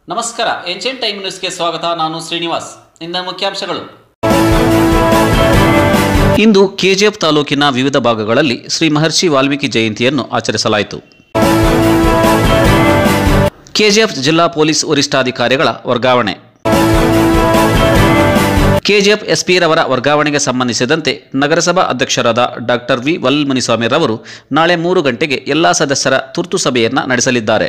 ನಮಸ್ಕಾರ Asian time ನ್ಯೂಸ್ಗೆ ಸ್ವಾಗತ ನಾನು ಶ್ರೀನಿವಾಸ್ ಇಂದ ಮುಖ್ಯಾಂಶಗಳು ಇಂದು ಕೆಜಿಎಫ್ ತಾಲೂಕಿನ ವಿವಿಧ ಭಾಗಗಳಲ್ಲಿ ಶ್ರೀ ಮಹರ್ಷಿ ವಾಲ್ಮೀಕಿ ಜಯಂತಿಯನ್ನು ಆಚರಿಸಲಾಯಿತು ಕೆಜಿಎಫ್ ಜಿಲ್ಲಾ ಪೊಲೀಸ್ ವರಿಷ್ಠಾಧಿಕಾರಿಗಳ ವರ್ಗಾವಣೆ ಕೆಜಿಎಫ್ ಎಸ್ಪಿ ರವರ ವರ್ಗಾವಣೆಗೆ ಸಂಬಂಧಿಸಿದಂತೆ ನಗರಸಭಾ ಅಧ್ಯಕ್ಷರಾದ ಡಾಕ್ಟರ್ ವಿ ವಲ್ಮುನಿಸ್ವಾಮಿರವರು ನಾಳೆ ಮೂರು ಗಂಟೆಗೆ ಎಲ್ಲಾ ಸದಸ್ಯರ ತುರ್ತು ಸಭೆಯನ್ನ ನಡೆಸಲಿದ್ದಾರೆ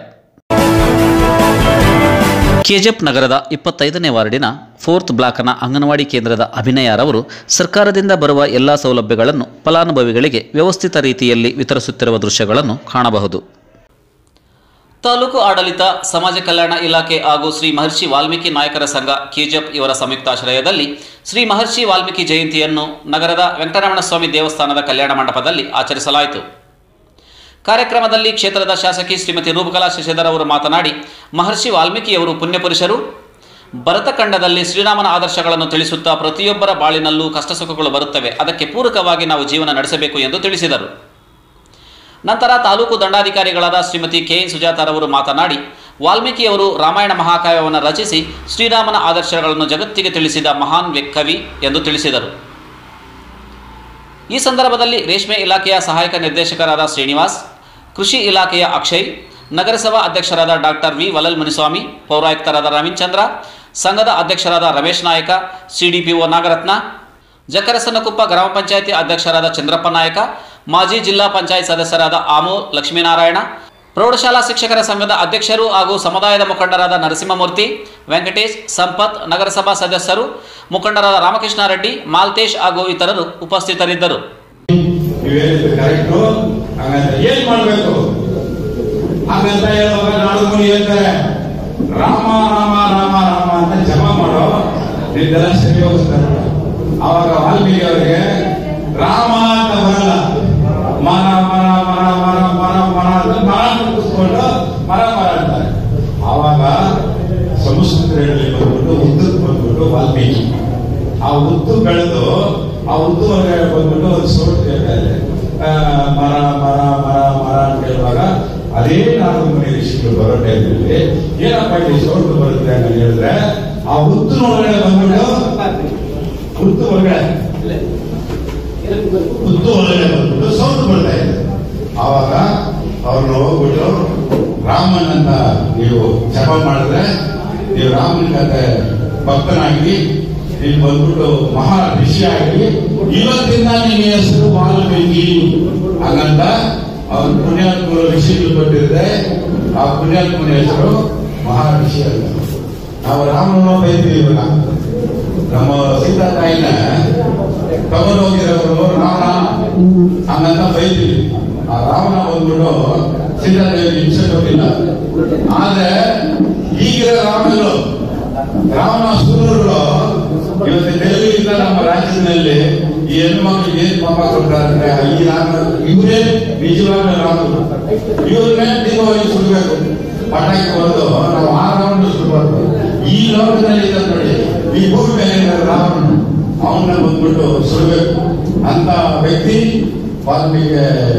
ಕೆಜಿಎಫ್ ನಗರದ ಇಪ್ಪತ್ತೈದನೇ ವಾರ್ಡಿನ ಫೋರ್ತ್ ಬ್ಲಾಕ್ನ ಅಂಗನವಾಡಿ ಕೇಂದ್ರದ ಅಭಿನಯರವರು ಸರ್ಕಾರದಿಂದ ಬರುವ ಎಲ್ಲ ಸೌಲಭ್ಯಗಳನ್ನು ಫಲಾನುಭವಿಗಳಿಗೆ ವ್ಯವಸ್ಥಿತ ರೀತಿಯಲ್ಲಿ ವಿತರಿಸುತ್ತಿರುವ ದೃಶ್ಯಗಳನ್ನು ಕಾಣಬಹುದು ತಾಲೂಕು ಆಡಳಿತ ಸಮಾಜ ಕಲ್ಯಾಣ ಇಲಾಖೆ ಹಾಗೂ ಶ್ರೀ ಮಹರ್ಷಿ ವಾಲ್ಮೀಕಿ ನಾಯಕರ ಸಂಘ ಕೆಜಿಎಫ್ ಇವರ ಸಂಯುಕ್ತಾಶ್ರಯದಲ್ಲಿ ಶ್ರೀ ಮಹರ್ಷಿ ವಾಲ್ಮೀಕಿ ಜಯಂತಿಯನ್ನು ನಗರದ ವೆಂಕಟರಮಣ ಸ್ವಾಮಿ ದೇವಸ್ಥಾನದ ಕಲ್ಯಾಣ ಮಂಟಪದಲ್ಲಿ ಆಚರಿಸಲಾಯಿತು ಕಾರ್ಯಕ್ರಮದಲ್ಲಿ ಕ್ಷೇತ್ರದ ಶಾಸಕಿ ಶ್ರೀಮತಿ ರೂಪಕಲಾ ಶಶಿಧರ್ ಅವರು ಮಾತನಾಡಿ ಮಹರ್ಷಿ ವಾಲ್ಮೀಕಿಯವರು ಪುಣ್ಯಪುರುಷರು ಭರತಖಂಡದಲ್ಲಿ ಶ್ರೀರಾಮನ ಆದರ್ಶಗಳನ್ನು ತಿಳಿಸುತ್ತಾ ಪ್ರತಿಯೊಬ್ಬರ ಬಾಳಿನಲ್ಲೂ ಕಷ್ಟ ಸುಖಗಳು ಬರುತ್ತವೆ ಅದಕ್ಕೆ ಪೂರಕವಾಗಿ ನಾವು ಜೀವನ ನಡೆಸಬೇಕು ಎಂದು ತಿಳಿಸಿದರು ನಂತರ ತಾಲೂಕು ದಂಡಾಧಿಕಾರಿಗಳಾದ ಶ್ರೀಮತಿ ಕೆ ಎನ್ ಸುಜಾತಾರವರು ಮಾತನಾಡಿ ವಾಲ್ಮೀಕಿಯವರು ರಾಮಾಯಣ ಮಹಾಕಾವ್ಯವನ್ನು ರಚಿಸಿ ಶ್ರೀರಾಮನ ಆದರ್ಶಗಳನ್ನು ಜಗತ್ತಿಗೆ ತಿಳಿಸಿದ ಮಹಾನ್ ವ್ಯ- ಕವಿ ಎಂದು ತಿಳಿಸಿದರು ಈ ಸಂದರ್ಭದಲ್ಲಿ ರೇಷ್ಮೆ ಇಲಾಖೆಯ ಸಹಾಯಕ ನಿರ್ದೇಶಕರಾದ ಶ್ರೀನಿವಾಸ್ ಕೃಷಿ ಇಲಾಖೆಯ ಅಕ್ಷಯ್ ನಗರಸಭಾ ಅಧ್ಯಕ್ಷರಾದ ಡಾಕ್ಟರ್ ವಿ ವಲಲ್ ಮುನಿಸ್ವಾಮಿ ಪೌರಾಯುಕ್ತರಾದ ರವೀಂದ್ರಚಂದ್ರ ಸಂಘದ ಅಧ್ಯಕ್ಷರಾದ ರಮೇಶ್ ನಾಯಕ ಸಿಡಿಪಿಒ ನಾಗರತ್ನ ಜಕರಸನಕುಪ್ಪ ಗ್ರಾಮ ಪಂಚಾಯಿತಿ ಅಧ್ಯಕ್ಷರಾದ ಚಂದ್ರಪ್ಪ ನಾಯಕ ಮಾಜಿ ಜಿಲ್ಲಾ ಪಂಚಾಯತ್ ಸದಸ್ಯರಾದ ಆಮೋ ಲಕ್ಷ್ಮೀನಾರಾಯಣ ಪ್ರೌಢಶಾಲಾ ಶಿಕ್ಷಕರ ಸಂಘದ ಅಧ್ಯಕ್ಷರು ಹಾಗೂ ಸಮುದಾಯದ ಮುಖಂಡರಾದ ನರಸಿಂಹಮೂರ್ತಿ ವೆಂಕಟೇಶ್ ಸಂಪತ್ ನಗರಸಭಾ ಸದಸ್ಯರು ಮುಖಂಡರಾದ ರಾಮಕೃಷ್ಣ ರೆಡ್ಡಿ ಮಾಲ್ತೇಶ್ ಹಾಗೂ ಇತರರು ಉಪಸ್ಥಿತರಿದ್ದರು ನೀವು ಹೇಳಿದ್ದು ಕರೆಕ್ಟು ಹಾಗಂತ ಏನ್ ಮಾಡ್ಬೇಕು ಹಾಗಂತ ಹೇಳುವಾಗ ನಾಡುಗಳು ಹೇಳ್ತಾರೆ ರಾಮ ರಾಮ ರಾಮ ರಾಮ ಅಂತ ಜಪ ಮಾಡೋ ನಿದ್ದೆಲ್ಲ ಸರಿ ಹೋಗಿಸ್ತಾರೆ ಅವಾಗ ವಾಲ್ಮೀಕಿ ಅವರಿಗೆ ರಾಮ ಅಂತ ಬರಲ್ಲ ಮರ ಮರ ಮರ ಮರ ಮರ ಮರ ಅಂತ ಮರ ಕುಡಿಸ್ಕೊಂಡು ಮರ ಮರ ಅಂತಾರೆ ಆವಾಗ ಸಂಸ್ಕೃತದಲ್ಲಿ ಬಂದ್ಬಿಟ್ಟು ಉದ್ದಕ್ಕೆ ಬಂದ್ಬಿಟ್ಟು ವಾಲ್ಮೀಕಿ ಆ ಉದ್ದು ಬೆಳೆದು ಆ ಉದ್ದು ಹೊರಗಡೆ ಬಂದ್ಬಿಟ್ಟು ಒಂದು ಸೋಟ್ ಹೇಳ್ತಾರೆ ಆ, ಮರ ಮರ ಮರ ಮರ ಅಂತ ಹೇಳುವಾಗ ಅದೇ ನಾನು ಮನೆ ಋಷಿಗಳು ಬರೋ ಟೈಮಲ್ಲಿ ಏನಪ್ಪ ಇಲ್ಲಿ ಸೋಟು ಬರುತ್ತೆ ಅಂತ ಹೇಳಿದ್ರೆ ಆ ಉದ್ದು ಒಳಗಡೆ ಬಂದ್ಬಿಟ್ಟು ಉದ್ದು ಒಳಗಡೆ ಉದ್ದು ಒಳಗಡೆ ಬಂದ್ಬಿಟ್ಟು ಸೌಟು ಬರ್ತಾ ಇದೆ ಆವಾಗ ಅವ್ರನ್ನ ಹೋಗ್ಬಿಟ್ಟು ರಾಮನನ್ನ ನೀವು ಜಪ ಮಾಡಿದ್ರೆ ನೀವು ರಾಮನ ಕತೆ ಭಕ್ತನಾಗಿ ನೀವು ಬಂದ್ಬಿಟ್ಟು ಮಹಾ ಋಷಿಯಾಗಿ ಇವತ್ತಿಂದ ನಿನ್ನ ಹೆಸರು ವಾಲ್ಮೀಕಿ ಹಾಗಂತ ಅವ್ರ ಪುಣ್ಯಾತ್ಮರು ಋಷಿಗಳು ಕೊಟ್ಟಿದ್ರೆ ಆ ಪುಣ್ಯಾತ್ಮನ ಹೆಸರು ಮಹಾ ಋಷಿ ಅಂತ ನಾವು ರಾಮನ ಬೈತೀವಿ ಇವಾಗ ನಮ್ಮ ಸೀತಾ ತಾಯಿನ ತಗೊಂಡೋಗಿರೋರು ರಾವಣ ಹಂಗಂತ ಬೈತೀವಿ ಆ ರಾವಣ ಬಂದ್ಬಿಟ್ಟು ಸೀತಾದೇವಿ ಹಿಂಸೆ ಕೊಟ್ಟಿಲ್ಲ ಆದ್ರೆ ಈಗಿರೋ ರಾವಣರು ರಾವಣ ಸೂರರು ಇವತ್ತು ಡೆಲ್ಲಿಯಿಂದ ನಮ್ಮ ರಾಜ್ಯದಲ್ಲಿ ಈ ಹೆಣ್ಮಕ್ಳಿಗೆ ಏನ್ ಪಾಪ ಕೊಡ್ತಾರೆ ಈ ರಾಮ ಇವರೇ ನಿಜವಾದ ರಾಮರು ಇವ್ರನ್ನೇ ದೀಪಾವಳಿ ಸುಡಬೇಕು ಪಟಾಕಿ ಹೊಡೆದು ನಾವು ಆ ರಾವಣ ಸುಡಬಾರ್ದು ಈ ಲೋಕದಲ್ಲಿ ಇದ್ದ ನೋಡಿ ಈ ಭೂಮಿ ಮೇಲೆ ಇರೋ ರಾವಣ ಅವನ್ನ ಬಂದ್ಬಿಟ್ಟು ಸುಡಬೇಕು ಅಂತ ವ್ಯಕ್ತಿ ವಾಲ್ಮೀಕಿ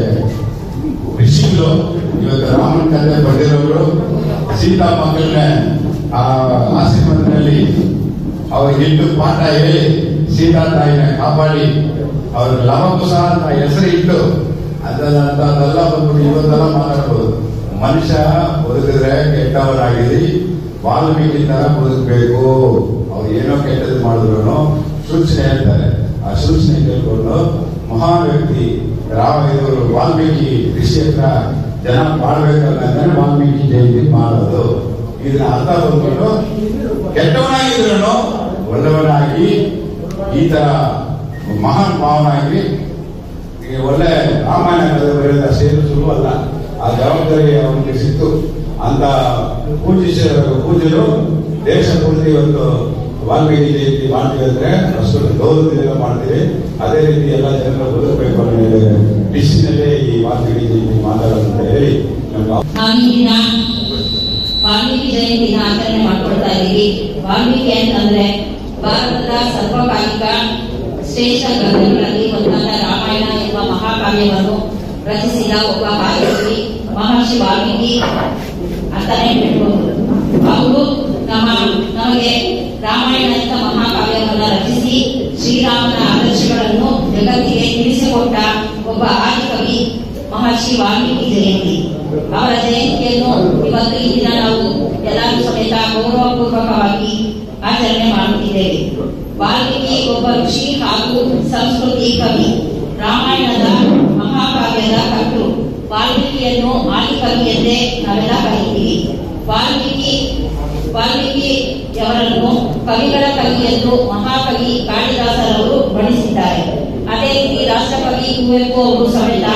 ಋಷಿಗಳು ಇವತ್ತು ರಾಮನ ಕಥೆ ಬರೆದಿರೋರು ಸೀತಾ ಮಕ್ಕಳನ್ನ ಆ ಆಶ್ರಮದಲ್ಲಿ ಅವ್ರಿಗೆ ಇಟ್ಟು ಪಾಠ ಹೇಳಿ ಸೀತಾ ತಾಯಿನ ಕಾಪಾಡಿ ಅವ್ರ ಲವಕುಶ ಅಂತ ಹೆಸರು ಇಟ್ಟು ಅದೆಲ್ಲ ಅದೆಲ್ಲ ಬಂದ್ಬಿಟ್ಟು ಇವತ್ತೆಲ್ಲ ಮಾತಾಡ್ಬೋದು ಮನುಷ್ಯ ಬದುಕಿದ್ರೆ ಕೆಟ್ಟವರಾಗಿರಿ ವಾಲ್ಮೀಕಿ ತರ ಬದುಕಬೇಕು ಅವ್ರು ಏನೋ ಕೆಟ್ಟದ್ದು ಮಾಡಿದ್ರು ಸೂಚನೆ ಹೇಳ್ತಾರೆ ಆ ಸೂಚನೆ ಕೇಳ್ಕೊಂಡು ಮಹಾನ್ ವ್ಯಕ್ತಿ ರಾಮ ಇವರು ವಾಲ್ಮೀಕಿ ಋಷಿ ಹತ್ರ ಜನ ಮಾಡ್ಬೇಕಂದ್ರೆ ವಾಲ್ಮೀಕಿ ಜಯಂತಿ ಮಾಡೋದು ಇದನ್ನ ಅರ್ಥ ಬಂದ್ಬಿಟ್ಟು ಕೆಟ್ಟವನಾಗಿದ್ರು ಒಳ್ಳೆಯವನಾಗಿ ಈ ತರ ಮಹಾನ್ ಭಾವನಾಗಿ ಈ ಒಳ್ಳೆ ರಾಮಾಯಣ ಕಥೆ ಬರೆಯೋದು ಅಷ್ಟೇನು ಸುಲಭ ಅಲ್ಲ ಆ ಜವಾಬ್ದಾರಿ ಅವನಿಗೆ ಸಿಕ್ತು ಅಂತ ಪೂಜಿಸ ಪೂಜೆರು ದೇಶ ಪೂರ್ತಿ ಇವತ್ತು ವಾಲ್ಮೀಕಿ ಜಯಂತಿ ಮಾಡ್ತೀವಿ ಅಂದ್ರೆ ಅಷ್ಟು ಗೌರವದಿಂದ ಮಾಡ್ತೀವಿ ಅದೇ ರೀತಿ ಎಲ್ಲ ಜನರು ಬದುಕಬೇಕು ಅನ್ನೋ ಡಿಸಿನಲ್ಲೇ ಈ ವಾಲ್ಮೀಕಿ ಜಯಂತಿ ಮಾತಾಡೋದು ಅಂತ ಹೇಳಿ ನಮ್ಗೆ ನಾವು ಈ ದಿನ ವಾಲ್ಮೀಕಿ ಜಯಂತಿನ ಆಚರಣೆ ಮಾಡ್ಕೊಳ್ತಾ ಇದ್ದೀವಿ ವಾಲ್ಮೀಕಿ ಅಂತಂದ್ರೆ ಭಾರತದ ಸರ್ವಕಾಲಿಕ ಶ್ರೇಷ್ಠ ಗ್ರಂಥಗಳಲ್ಲಿ ಒಂದಾದ ರಾಮಾಯಣ ಎಂಬ ಮಹಾಕಾವ್ಯವನ್ನು ರಚಿಸಿದ ಒಬ್ಬ ಕಾವ್ಯಕವಿ ಮಹರ್ಷಿ ವಾಲ್ಮೀಕಿ ಅಂತಾನೆ ಹೇಳ್ಬೋದು ಅವರು ನಮ್ಮ ನಮಗೆ ರಾಮಾಯಣ ಅಂತ ಮಹಾಕಾವ್ಯವನ್ನು ರಚಿಸಿ ಶ್ರೀರಾಮನ ಆದರ್ಶಗಳನ್ನು ಜಗತ್ತಿಗೆ ತಿಳಿಸಿಕೊಟ್ಟ ಒಬ್ಬ ಆದಿಕವಿ ಮಹರ್ಷಿ ವಾಲ್ಮೀಕಿ ಜಯಂತಿ ಅವರ ಜಯಂತಿಯನ್ನು ಇವತ್ತು ಈ ದಿನ ನಾವು ಎಲ್ಲರೂ ಸಮೇತ ಗೌರವಪೂರ್ವಕವಾಗಿ ಆಚರಣೆ ಮಾಡುತ್ತಿದ್ದೇವೆ ವಾಲ್ಮೀಕಿ ಒಬ್ಬ ಋಷಿ ಹಾಗೂ ಸಂಸ್ಕೃತಿ ಕವಿ ರಾಮಾಯಣದ ಮಹಾಕಾವ್ಯದ ಕರ್ತೃ ವಾಲ್ಮೀಕಿಯನ್ನು ಆದಿಕವಿ ಎಂದೇ ನಾವೆಲ್ಲ ಕರೀತೀವಿ ವಾಲ್ಮೀಕಿ ವಾಲ್ಮೀಕಿಯವರನ್ನು ಕವಿಗಳ ಕವಿ ಎಂದು ಮಹಾಕವಿ ಕಾಳಿದಾಸರವರು ಬಣ್ಣಿಸಿದ್ದಾರೆ ಅದೇ ರೀತಿ ರಾಷ್ಟ್ರಕವಿ ಕುವೆಂಪು ಅವರು ಸಮೇತ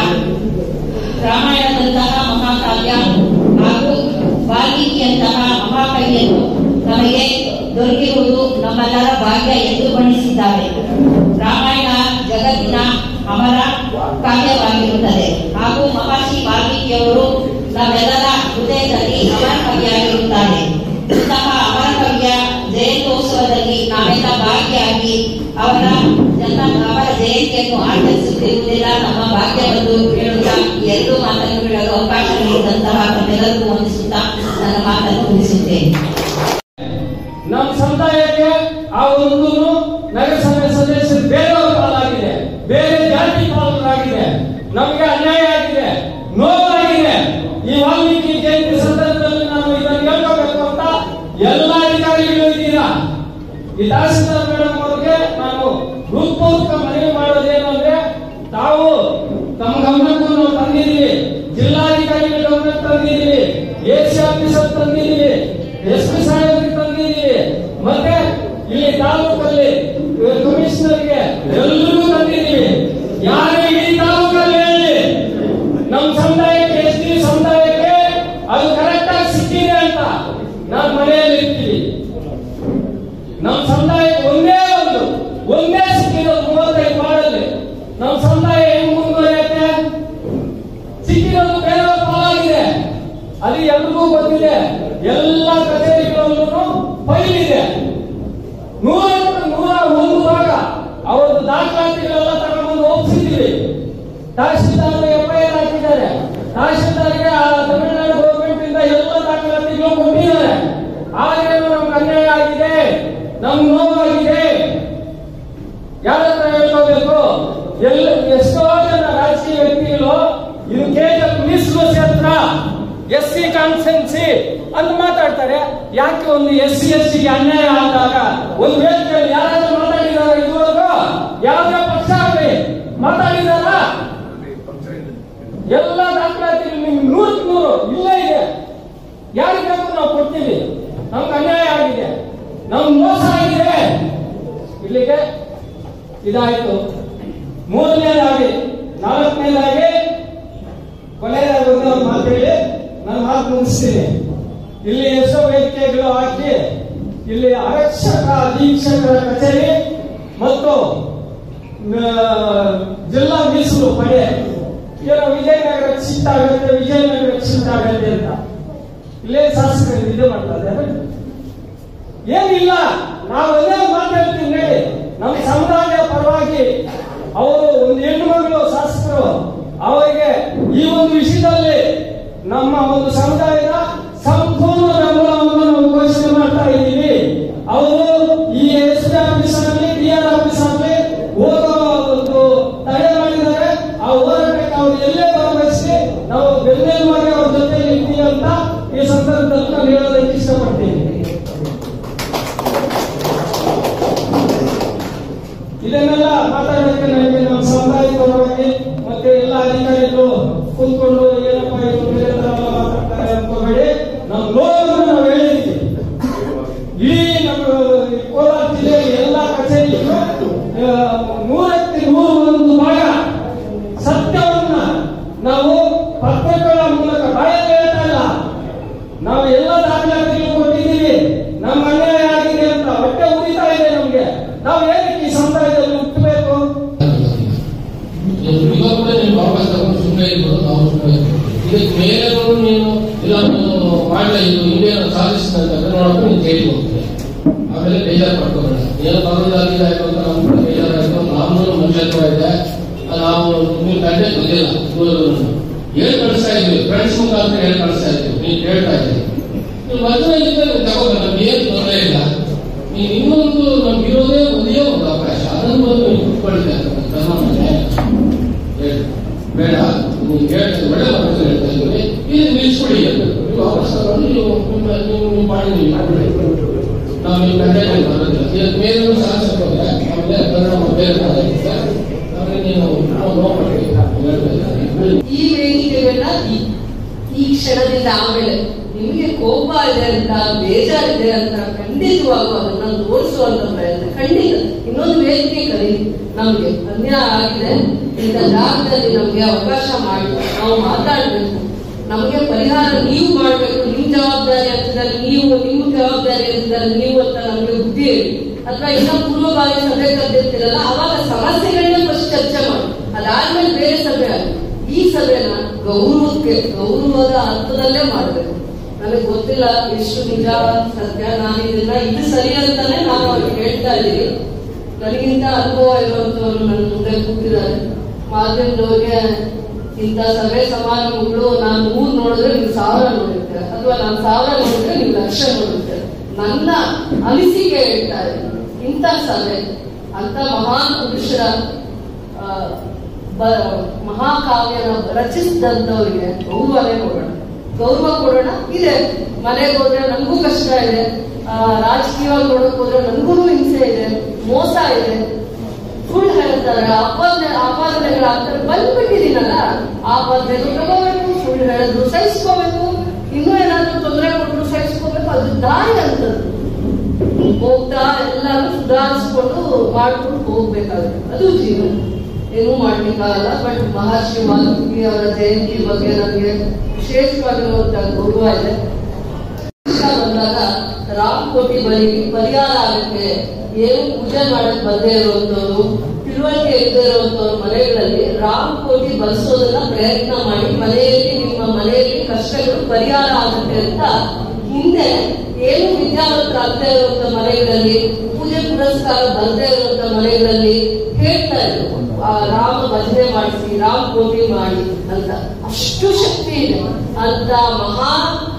ರಾಮಾಯಣದಂತಹ ಮಹಾಕಾವ್ಯ ಹಾಗೂ ವಾಲ್ಮೀಕಿಯಂತಹ ಮಹಾಕವಿಯನ್ನು ನಮಗೆ ದೊರಕಿರುವುದು ನಮ್ಮೆಲ್ಲರ ಭಾಗ್ಯ ಎಂದು ಬಣ್ಣಿಸಿದ್ದಾರೆ ರಾಮಾಯಣ ಜಗತ್ತಿನ ಅಮರ ಕಾವ್ಯವಾಗಿರುತ್ತದೆ ಹಾಗೂ ಮಹರ್ಷಿ ವಾಲ್ಮೀಕಿಯವರು ನಮ್ಮೆಲ್ಲರ ಹೃದಯದಲ್ಲಿ ಅಮರ ಕವಿಯಾಗಿರುತ್ತಾರೆ ಇಂತಹ ಅಮರ ಕವಿಯ ಜಯಂತ್ಯೋತ್ಸವದಲ್ಲಿ ನಾವೆಲ್ಲ ಭಾಗಿಯಾಗಿ ಅವರ ಜನ್ಮ ಅವರ ಜಯಂತಿಯನ್ನು ಆಚರಿಸುತ್ತಿರುವುದಿಲ್ಲ ನಮ್ಮ ಭಾಗ್ಯವೆಂದು ಹೇಳುತ್ತಾ ಈ ಎರಡು ಮಾತನ್ನು ಹೇಳಲು ಅವಕಾಶ ನೀಡಿದಂತಹ ತಮ್ಮೆಲ್ಲರಿಗೂ ವಂದಿಸುತ್ತಾ ನನ್ನ ಮಾತನ್ನು ಮುಗಿಸುತ್ತೇನೆ ನಮ್ಮ ಸಮುದಾಯಕ್ಕೆ ಆ ಒಂದು ನಗರಸಭೆ ಸದಸ್ಯರು ಬೇರೆಯವ್ರ ಪಾಲಾಗಿದೆ ಬೇರೆ ಜಾತಿ ಪಾಲಕರಾಗಿದೆ ನಮಗೆ ಅನ್ಯಾಯ ಆಗಿದೆ ನೋವಾಗಿದೆ ಈ ವಾಲ್ಮೀಕಿ ಜಯಂತಿ ಸಂದರ್ಭದಲ್ಲಿ ನಾನು ಇದನ್ನು ಹೇಳ್ಕೋಬೇಕು ಅಂತ ಎಲ್ಲ ಅಧಿಕಾರಿಗಳು ಇದ್ದೀರಾ ಈ ತಹಸೀಲ್ದಾರ್ ಮೇಡಮ್ ಅವ್ರಿಗೆ ನಾನು ಹೃತ್ಪೂರ್ವಕ ಮನವಿ ಮಾಡೋದೇನು ಅಂದ್ರೆ ತಾವು ತಮ್ಮ ಗಮನಕ್ಕೂ ನಾವು ತಂದಿದ್ದೀವಿ ಜಿಲ್ಲಾಧಿಕಾರಿಗಳ ಗಮನಕ್ಕೆ ತಂದಿದ್ದೀವಿ ಎಸಿ ಆಫೀಸರ್ ತಂದಿದ್ದೀವಿ ಎಸ್ ಪಿ ಸಾಹೇಬರಿಗೆ ತಂದಿದ್ದೀವಿ ಮತ್ತೆ ಇಲ್ಲಿ ತಾಲೂಕಲ್ಲಿ ಕಮಿಷನರ್ಗೆ ಎಲ್ಲರಿಗೂ ತಂದಿದ್ದೀವಿ ಯಾರೇ ಇಡೀ ತಾಲೂಕಲ್ಲಿ ಹೇಳಿ ನಮ್ಮ ಸಮುದಾಯಕ್ಕೆ ಎಸ್ ಟಿ ಸಮುದಾಯಕ್ಕೆ ಅದು ಕರೆಕ್ಟ್ ಆಗಿ ಸಿಕ್ಕಿದೆ ಅಂತ ನಾನು ಮನೆಯಲ್ಲಿ ಇರ್ತೀವಿ ನಮ್ಮ ಸಮುದಾಯಕ್ಕೆ ಒಂದೇ ಒಂದು ಒಂದೇ ಸಿಕ್ಕಿರೋದು ಮೂವತ್ತೈದು ವಾರ್ಡಲ್ಲಿ ನಮ್ಮ ಸಮುದಾಯ ಹೆಂಗ್ ಮುಂದುವರಿಯುತ್ತೆ ಸಿಕ್ಕಿರೋದು ಬೇರೆಯವ್ರ ಪಾಲಾಗಿದೆ ಅದು ಎಲ್ರಿಗೂ ಗೊತ್ತಿದೆ ಎಲ್ಲ ಕಚೇರಿಗಳಲ್ಲೂ ಫೈಲ್ ಇದೆ ನೂರ ನೂರ ಒಂದು ಭಾಗ ಅವರದ್ದು ದಾಖಲಾತಿಗಳೆಲ್ಲ ತಗೊಂಡ್ಬಂದು ಒಪ್ಪಿಸಿದ್ದೀವಿ ತಹಶೀಲ್ದಾರ್ ಎಫ್ಐಆರ್ ಹಾಕಿದ್ದಾರೆ ತಹಶೀಲ್ದಾರ್ಗೆ ಆ ತಮಿಳುನಾಡು ಗೌರ್ಮೆಂಟ್ ಇಂದ ಎಲ್ಲ ದಾಖಲಾತಿಗಳು ಕೊಟ್ಟಿದ್ದಾರೆ ಆದ್ರೆ ನಮ್ಗೆ ಅನ್ಯಾಯ ಆಗಿದೆ ನಮ್ಗೆ ನೋವಾಗಿದೆ ಯಾರ ಹತ್ರ ಹೇಳ್ಕೋಬೇಕು ಎಲ್ಲ ಎಷ್ಟೋ ಜನ ರಾಜಕೀಯ ವ್ಯಕ್ತಿಗಳು ಇದು ಕೇಂದ್ರ ಮೀಸಲು ಕ್ಷೇತ್ರ ಎಸ್ ಸಿ ಕಾನ್ಸ್ಟೆನ್ಸಿ ಅಂತ ಮಾತಾಡ್ತಾರೆ ಯಾಕೆ ಒಂದು ಎಸ್ ಸಿ ಎಸ್ ಟಿಗೆ ಅನ್ಯಾಯ ಆದಾಗ ಒಂದು ವೇದಿಕೆಯಲ್ಲಿ ಯಾರಾದ್ರೂ ಮಾತಾಡಿದಾರ ಇದುವರೆಗೂ ಯಾವುದೇ ಪಕ್ಷ ಆಗಲಿ ಮಾತಾಡಿದಾರ ಎಲ್ಲ ದಾಖಲಾತಿ ನಿಮ್ಗೆ ನೂರಕ್ಕೆ ನೂರು ಇಲ್ಲೇ ಇದೆ ಯಾರಿಗೆ ಬೇಕು ನಾವು ಕೊಡ್ತೀವಿ ನಮ್ಗೆ ಅನ್ಯಾಯ ಆಗಿದೆ ನಮ್ಗೆ ಮೋಸ ಆಗಿದೆ ಇಲ್ಲಿಗೆ ಇದಾಯ್ತು ಮೂರನೇದಾಗಿ ನಾಲ್ಕನೇದಾಗಿ ಕೊನೆಯದಾಗಿ ಒಂದು ಮಾತು ಹೇಳಿ ನಾನು ಮಾತು ಮುಗಿಸ್ತೀನಿ ಇಲ್ಲಿ ಎಷ್ಟೋ ವೇದಿಕೆಗಳು ಹಾಕಿ ಇಲ್ಲಿ ಆರಕ್ಷಕ ಅಧೀಕ್ಷಕರ ಕಚೇರಿ ಮತ್ತು ಆ, ಜಿಲ್ಲಾ ಮೀಸಲು ಪಡೆ ಏನೋ ವಿಜಯನಗರ ಶಿಫ್ಟ್ ಆಗುತ್ತೆ ವಿಜಯನಗರ ಶಿಫ್ಟ್ ಆಗುತ್ತೆ ಅಂತ ಇಲ್ಲೇ ಶಾಸಕರು ಇದು ಮಾಡ್ತಾರೆ ಏನಿಲ್ಲ ನಾವು ಅದೇ ಮಾತಾಡ್ತೀವಿ ಹೇಳಿ ನಮ್ಮ ಸಮುದಾಯ ಪರವಾಗಿ ಅವರು ಒಂದು ಹೆಣ್ಣು ಮಗಳು ಶಾಸಕರು ಅವರಿಗೆ ಈ ಒಂದು ವಿಷಯದಲ್ಲಿ ನಮ್ಮ ಒಂದು ಸಮುದಾಯದ ಸಂಪೂರ್ಣ ಬೆಂಬಲವನ್ನು ನಾವು ಘೋಷಣೆ ಮಾಡ್ತಾ ಇದ್ದೀವಿ ಅವರು ಈ ಎಸ್ ಪಿ ಆಫೀಸ್ ಆಗಲಿ ಡಿ ಆರ್ ಆಫೀಸ್ ಆಗಲಿ ಹೋಗೋ ಒಂದು ತಡೆ ಮಾಡಿದ್ದಾರೆ ಆ ಹೋರಾಟಕ್ಕೆ ಅವ್ರು ಎಲ್ಲೇ ಭಾಗವಹಿಸಿ ನಾವು ಬೆನ್ನೆಲುಬಾಗಿ ಅವ್ರ ಜೊತೆ ಇರ್ತೀವಿ ಅಂತ ಈ ಸಂದರ್ಭದಲ್ಲಿ ನಾನು ಹೇಳೋದಕ್ಕೆ ಇಷ್ಟಪಡ್ತೀನಿ ಇದನ್ನೆಲ್ಲ ಮಾತಾಡೋದಕ್ಕೆ ನನಗೆ ನಮ್ಮ ಸಮುದಾಯದ ಪರವಾಗಿ ಮತ್ತೆ ಎಲ್ಲ ಅಧಿಕಾರಿಗಳು ಕೂತ್ಕೊಂಡು ಏನಪ್ಪ ಇದು ಬೇರೆ ತರ ಎಲ್ಲ ಮಾತಾಡ್ತಾರೆ ಅನ್ಕೋಬೇಡಿ ನಮ್ಮ ನೋವನ್ನು ನಾವು ಹೇಳಿದ್ವಿ ಇಡೀ ನಮ್ಮ ಕೋಲಾರ ಜಿಲ್ಲೆಯ ಎಲ್ಲ ಕಚೇರಿಗಳು ಆ, ನೂರಕ್ಕೆ ನೂರು ಒಂದು ಭಾಗ ಸತ್ಯವನ್ನ ನಾವು ಪತ್ರಿಕೆಗಳ ಮೂಲಕ ಬಾಯಲ್ಲಿ ಹೇಳ್ತಾ ಇಲ್ಲ ನಾವು ಎಲ್ಲ ದಾಖಲಾತಿಗಳು ಕೊಟ್ಟಿದ್ದೀವಿ ನಮ್ಮ ಅನ್ಯಾಯ ಆಗಿದೆ ಅಂತ ಹೊಟ್ಟೆ ಉರಿತಾ ಇದೆ ನಮ್ಗೆ ನಾವು ಏನಕ್ಕೆ ಈ ಸಮುದಾಯದಲ್ಲಿ ಹುಟ್ಟಬೇಕು ಇವಾಗ ಕೂಡ ನೀನು ವಾಪಸ್ ತಗೊಂಡು ಸುಮ್ಮನೆ ಇರ್ಬೋದು ನಾವು ಸುಮ್ಮನೆ ಇದಕ್ಕೆ ಮೇಲೆ ನೀನು ಇಲ್ಲ ನೀನು ಮಾಡಲ ಇದು ಇನ್ನೇನು ಸಾಧಿಸಿದಂತ ನೋಡಕ್ಕೆ ನೀನು ಜೈಲಿಗೆ ಹೋಗ್ತೀನಿ ಆಮೇಲೆ ಬೇಜಾರು ಪಡ್ಕೋಬೇಡ ಏನು ಬರೋದಾಗಿದೆ ಆಯ್ತು ಅಂತ ನಮ್ಗೆ ಕೂಡ ಬೇಜಾರಾಯ್ತು ನಮ್ದು ಮನುಷ್ಯತ್ವ ಇದೆ ಅದು ನಾವು ನಿಮ್ಗೆ ಗಂಟೆ ಗೊತ್ತಿಲ್ಲ ಇದುವರೆಗೂ ಹೇಳಿ ಕಳಿಸ್ತಾ ಇದ್ವಿ ಫ್ರೆಂಡ್ಸ್ ಮುಖಾಂತರ ಹೇಳಿ ಕಳಿಸ್ತಾ ಇದ್ವಿ ನೀನು ಕೇಳ್ತಾ ಇದ್ದೀವಿ ನೀವು ಮದುವೆ ಇದ್ದರೆ ತಗೋಬೇಕು ನಮ್ಗೆ ಏನು ಮಾಡಿ ನೀವು ಮಾಡ್ಬೇಕು. ನಾವು ಈ ಕಂಟೆಂಟ್ ಬರೋದಿಲ್ಲ ಇದಕ್ಕೆ ಮೇಲೂ ಶಾಸಕ ಆಮೇಲೆ ಪರಿಣಾಮ ಬೇರೆ ಬರೋದಿಲ್ಲ ಆಮೇಲೆ ನೀವು ನಾವು ನೋಡ್ಕೊಳ್ತೀವಿ ಈ ವೇದಿಕೆಗಳನ್ನ ಈ- ಈ ಕ್ಷಣದಿಂದ ಆಮೇಲೆ ನಿಮಗೆ ಕೋಪ ಇದೆ ಅಂತ ಬೇಜಾರಿದೆ ಅಂತ ಖಂಡಿತವಾಗೂ ಅದನ್ನ ತೋರಿಸುವಂತ ಪ್ರಯತ್ನ ಖಂಡಿತ ಇನ್ನೊಂದು ವೇದಿಕೆ ಕಲಿ ನಮ್ಗೆ ಅನ್ಯಾಯ ಆಗಿದೆ ಇಂಥ ಜಾಗದಲ್ಲಿ ನಮ್ಗೆ ಅವಕಾಶ ಮಾಡಿ ನಾವು ಮಾತಾಡ್ಬೇಕು ನಮಗೆ ಪರಿಹಾರ ನೀವು ಮಾಡ್ಬೇಕು ನಿಮ್ ಜವಾಬ್ದಾರಿ ಅಂತದಲ್ಲಿ ನೀವು ನಿಮ್ಮ ಜವಾಬ್ದಾರಿ ಅಂತದಲ್ಲಿ ನೀವು ಅಂತ ನಮ್ಗೆ ಬುದ್ಧಿ ಹೇಳಿ ಅಥವಾ ಇನ್ನ ಪೂರ್ವಭಾವಿ ಸಭೆ ಕರೆದಿರ್ತೀರಲ್ಲ ಅವಾಗ ಸಮಸ್ಯೆಗಳನ್ನ ಫಸ್ಟ್ ಚರ್ಚೆ ಮಾಡಿ ಅದಾದ್ಮೇಲೆ ಬೇರೆ ಸಭೆ ಆಗಿ ಈ ಸಭೆನ ಗೌರವಕ್ಕೆ ಗೌರವದ ಅರ್ಥದಲ್ಲೇ ಮಾಡ್ಬೇಕು ನನಗೆ ಗೊತ್ತಿಲ್ಲ ಎಷ್ಟು ನಿಜ ಸತ್ಯ ನಾನು ಇದನ್ನ ಇದು ಸರಿ ಅಂತಾನೆ ನಾನು ಅವ್ರಿಗೆ ಹೇಳ್ತಾ ಇದ್ದೀನಿ ನನಗಿಂತ ಅನುಭವ ಇರುವಂತವ್ರು ನನ್ನ ಮುಂದೆ ಕೂತಿದ್ದಾರೆ ಮಾಧ್ಯಮದವ್ರಿಗೆ ಇಂಥ ಸಭೆ ಸಮಾರಂಭಗಳು ನಾನು ನೂರು ನೋಡಿದ್ರೆ ನೀವು ಸಾವಿರ ನೋಡಿರ್ತೀರ ಅಥವಾ ನಾನು ಸಾವಿರ ನೋಡಿದ್ರೆ ನೀವು ಲಕ್ಷ ನೋಡಿರ್ತೀರ ನನ್ನ ಅನಿಸಿಕೆ ಹೇಳ್ತಾ ಇದ್ದೀನಿ ಇಂಥ ಸಭೆ ಅಂತ ಮಹಾನ್ ಪುರುಷರ ಆ, ಬ- ಮಹಾಕಾವ್ಯನ ರಚಿಸಿದಂತವರಿಗೆ ಗೌರವನೇ ಕೊಡೋಣ ಗೌರವ ಕೊಡೋಣ ಇದೆ ಮನೆಗೆ ಹೋದ್ರೆ ನನಗೂ ಕಷ್ಟ ಇದೆ ಆ, ರಾಜಕೀಯವಾಗಿ ನೋಡಕ್ ಹೋದ್ರೆ ನನಗೂ ಹಿಂಸೆ ಇದೆ ಮೋಸ ಇದೆ ಸುಳ್ಳು ಹೇಳ್ತಾರೆ ಆಪಾದನೆ ಆಪಾದನೆಗಳಾಗ್ತಾರೆ ಬಂದ್ಬಿಟ್ಟಿದ್ದೀನಲ್ಲ ಆಪಾದನೆಗಳು ತಗೋಬೇಕು ಸುಳ್ಳು ಹೇಳಿದ್ರು ಸಹಿಸ್ಕೋಬೇಕು ಇನ್ನೂ ಏನಾದ್ರೂ ತೊಂದರೆ ಕೊಟ್ಟರು ಸಹಿಸ್ಕೋಬೇಕು ಅದು ದಾರಿ ಅಂತದ್ದು ಹೋಗ್ತಾ ಎಲ್ಲಾನು ಸುಧಾರಿಸ್ಕೊಂಡು ಮಾಡ್ಕೊಂಡು ಹೋಗ್ಬೇಕಾಗುತ್ತೆ ಅದು ಜೀವನ ಏನೂ ಮಾಡ್ಲಿಕ್ಕಾಗಲ್ಲ ಬಟ್ ಮಹರ್ಷಿ ವಾಲ್ಮೀಕಿ ಅವರ ಜಯಂತಿ ಬಗ್ಗೆ ನನಗೆ ವಿಶೇಷವಾಗಿರುವಂತ ಗೌರವ ಇದೆ ಇಷ್ಟ ಬಂದಾಗ ರಾಮ್ ಕೋಟಿ ಬಲಿಗೆ ಪರಿಹಾರ ಆಗುತ್ತೆ ಏನು ಪೂಜೆ ಮಾಡಕ್ ಬಂದೇ ಇರುವಂತವ್ರು ತಿಳುವಳಿಕೆ ಇಲ್ಲದೆ ಇರುವಂತವ್ರ ಮನೆಗಳಲ್ಲಿ ರಾಮ್ ಕೋಟಿ ಬಳಸೋದನ್ನ ಪ್ರಯತ್ನ ಮಾಡಿ ಮನೆಯಲ್ಲಿ ನಿಮ್ಮ ಮನೆಯಲ್ಲಿ ಕಷ್ಟಗಳು ಪರಿಹಾರ ಆಗುತ್ತೆ ಅಂತ ಹಿಂದೆ ಏನು ವಿದ್ಯಾವಂತರಾಗದೇ ಇರುವಂತ ಮನೆಗಳಲ್ಲಿ ಪೂಜೆ ಪುರಸ್ಕಾರ ಬರದೇ ಇರುವಂತ ಮನೆಗಳಲ್ಲಿ ಹೇಳ್ತಾ ಇದ್ರು ಆ ರಾಮ ಭಜನೆ ಮಾಡಿಸಿ ರಾಮ್ ಕೋಟಿ ಮಾಡಿ ಅಂತ ಅಷ್ಟು ಶಕ್ತಿ ಇದೆ ಅಂತ ಮಹಾ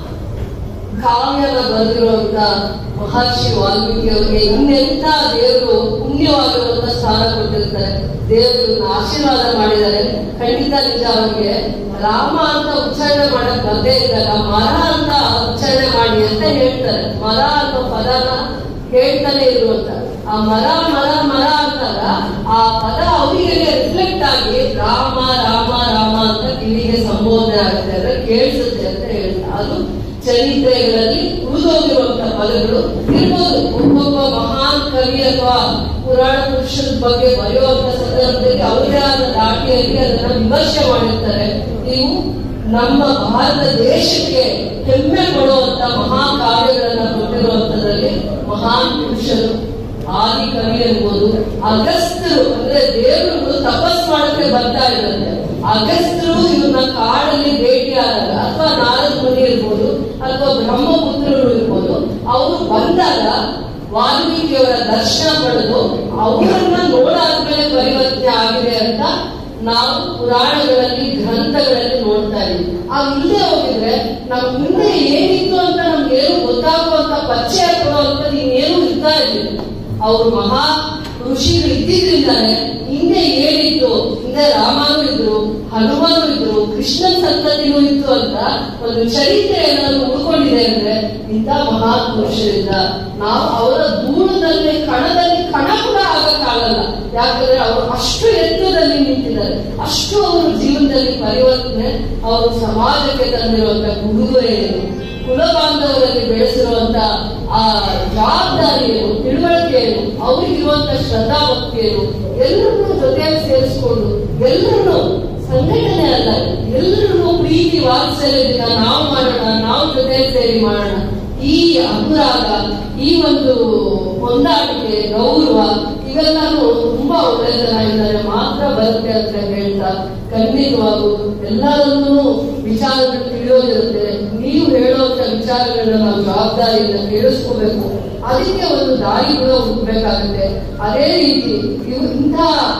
ಕಾವ್ಯನ ಬರೆದಿರುವಂತ ಮಹರ್ಷಿ ವಾಲ್ಮೀಕಿ ಅವರಿಗೆ ಇನ್ನೆಂತ ದೇವರು ಪುಣ್ಯವಾಗಿರುವಂತ ಸ್ಥಾನ ಕೊಟ್ಟಿರ್ತಾರೆ ದೇವರು ಆಶೀರ್ವಾದ ಮಾಡಿದ್ದಾರೆ ಖಂಡಿತ ನಿಜ ಅವರಿಗೆ ರಾಮ ಅಂತ ಉಚ್ಚಾರಣೆ ಮಾಡಕ್ ಬಂದೇ ಇದ್ದಾಗ ಮರ ಅಂತ ಉಚ್ಚಾರಣೆ ಮಾಡಿ ಅಂತ ಹೇಳ್ತಾರೆ ಮರ ಅನ್ನೋ ಪದನ ಹೇಳ್ತಾನೆ ಇರುವಂತ ಆ ಮರ ಮರ ಮರ ಅಂತಾಗ ಆ ಪದ ಅವರಿಗೆ ರಿಫ್ಲೆಕ್ಟ್ ಆಗಿ ರಾಮ ರಾಮ ರಾಮ ಅಂತ ಕಿವಿಗೆ ಸಂಬೋಧನೆ ಆಗುತ್ತೆ ಅಂದ್ರೆ ಕೇಳಿಸುತ್ತೆ ಅಂತ ಹೇಳ್ತಾರೆ ಅದು ಚರಿತ್ರೆಗಳಲ್ಲಿ ಉಳಿದೋಗಿರುವಂತ ಪದಗಳು ಇರ್ಬೋದು ಒಬ್ಬೊಬ್ಬ ಮಹಾನ್ ಕವಿ ಅಥವಾ ಪುರಾಣ ಪುರುಷರ ಬಗ್ಗೆ ಬರೆಯುವಂತ ಸಂದರ್ಭದಲ್ಲಿ ಅವರೇ ಆದ ದಾಟಿಯಲ್ಲಿ ಅದನ್ನ ವಿಮರ್ಶೆ ಮಾಡಿರ್ತಾರೆ ನೀವು ನಮ್ಮ ಭಾರತ ದೇಶಕ್ಕೆ ಹೆಮ್ಮೆ ಕೊಡುವಂತ ಮಹಾ ಕಾವ್ಯಗಳನ್ನ ಕೊಟ್ಟಿರುವಂತದ್ರಲ್ಲಿ ಮಹಾನ್ ಪುರುಷರು ಆದಿ ಕವಿ ಅನ್ಬೋದು ಅಗಸ್ತ್ಯರು ಅಂದ್ರೆ ದೇವರು ತಪಸ್ ಮಾಡಕ್ಕೆ ಬರ್ತಾ ಇರುತ್ತೆ ಅಗಸ್ತ್ಯರು ಇವ್ರನ್ನ ಕಾಡಲ್ಲಿ ಭೇಟಿಯಾದಾಗ ಅಥವಾ ನಾರದ ಮುನಿ ಇರ್ಬೋದು ಅಥವಾ ಬ್ರಹ್ಮಪುತ್ರರು ಇರ್ಬೋದು ಅವರು ಬಂದಾಗ ವಾಲ್ಮೀಕಿಯವರ ದರ್ಶನ ಪಡೆದು ಅವರನ್ನ ನೋಡಾದ್ಮೇಲೆ ಪರಿವರ್ತನೆ ಆಗಿದೆ ಅಂತ ನಾವು ಪುರಾಣಗಳಲ್ಲಿ ಗ್ರಂಥಗಳಲ್ಲಿ ನೋಡ್ತಾ ಇದೀವಿ ಆ ಇಲ್ಲದೆ ಹೋಗಿದ್ರೆ ನಮ್ ಮುಂದೆ ಏನಿತ್ತು ಅಂತ ನಮ್ಗೆ ಏನು ಗೊತ್ತಾಗುವಂತ ಪರಿಚಯ ಕೊಡುವಂತದ್ದು ಇನ್ನೇನು ಇರ್ತಾ ಇರ್ಲಿಲ್ಲ ಅವರು ಮಹಾ ಋಷಿಗಳು ಇದ್ದಿದ್ರಿಂದಾನೆ ಹಿಂದೆ ಏನಿತ್ತು ಹಿಂದೆ ರಾಮನು ಇದ್ರು ಹನುಮನು ಇದ್ರು ಕೃಷ್ಣನ್ ಸಂತತಿನೂ ಇತ್ತು ಅಂತ ಒಂದು ಚರಿತ್ರೆ ಏನಾದ್ರು ಉಳ್ಕೊಂಡಿದೆ ಅಂದ್ರೆ ಇಂಥ ಮಹಾ ಪುರುಷರಿಂದ ನಾವು ಅವರ ದೂರದಲ್ಲಿ ಕಣದಲ್ಲಿ ಕಣ ಕೂಡ ಆಗಕ್ಕಾಗಲ್ಲ ಯಾಕಂದ್ರೆ ಅವರು ಅಷ್ಟು ಎತ್ತರದಲ್ಲಿ ನಿಂತಿದ್ದಾರೆ ಅಷ್ಟು ಅವರು ಜೀವನದಲ್ಲಿ ಪರಿವರ್ತನೆ ಅವರು ಸಮಾಜಕ್ಕೆ ತಂದಿರುವಂತ ಕೊಡುಗೆ ಏನು ಕುಲ ಬಾಂಧವರಲ್ಲಿ ಬೆಳೆಸಿರುವಂತ ಆ ಜವಾಬ್ದಾರಿ ಏನು ತಿಳುವಳಿಕೆ ಏನು ಅವ್ರಿಗಿರುವಂತ ಶ್ರದ್ಧಾ ಭಕ್ತಿ ಏನು ಎಲ್ಲರನ್ನೂ ಜೊತೆಯಲ್ಲಿ ಸೇರಿಸ್ಕೊಂಡು ಎಲ್ಲರನ್ನೂ ಸಂಘಟನೆ ಅಲ್ಲ ಎಲ್ಲರನ್ನೂ ಪ್ರೀತಿ ವಾತ್ಸಲ್ಯದಿಂದ ನಾವು ಮಾಡೋಣ ನಾವು ಜೊತೆಯಲ್ಲಿ ಸೇರಿ ಮಾಡೋಣ ಈ ಅನುರಾಗ ಈ ಒಂದು ಹೊಂದಾಣಿಕೆ ಗೌರವ ಇವೆಲ್ಲನೂ ತುಂಬಾ ಒಳ್ಳೆ ಜನ ಇದ್ದಾರೆ ಮಾತ್ರ ಬರುತ್ತೆ ಅಂತ ಹೇಳ್ತಾ ಖಂಡಿತವಾಗೂ ಎಲ್ಲರನ್ನೂ ವಿಚಾರಗಳು ತಿಳಿಯೋದಿರುತ್ತೆ ನೀವು ಹೇಳುವಂತ ವಿಚಾರಗಳನ್ನ ನಾವು ಜವಾಬ್ದಾರಿಯಿಂದ ಕೇಳಿಸ್ಕೋಬೇಕು ಅದಕ್ಕೆ ಒಂದು ದಾರಿ ಕೂಡ ಹುಡ್ಬೇಕಾಗುತ್ತೆ ಅದೇ ರೀತಿ ಇವು ಇಂಥ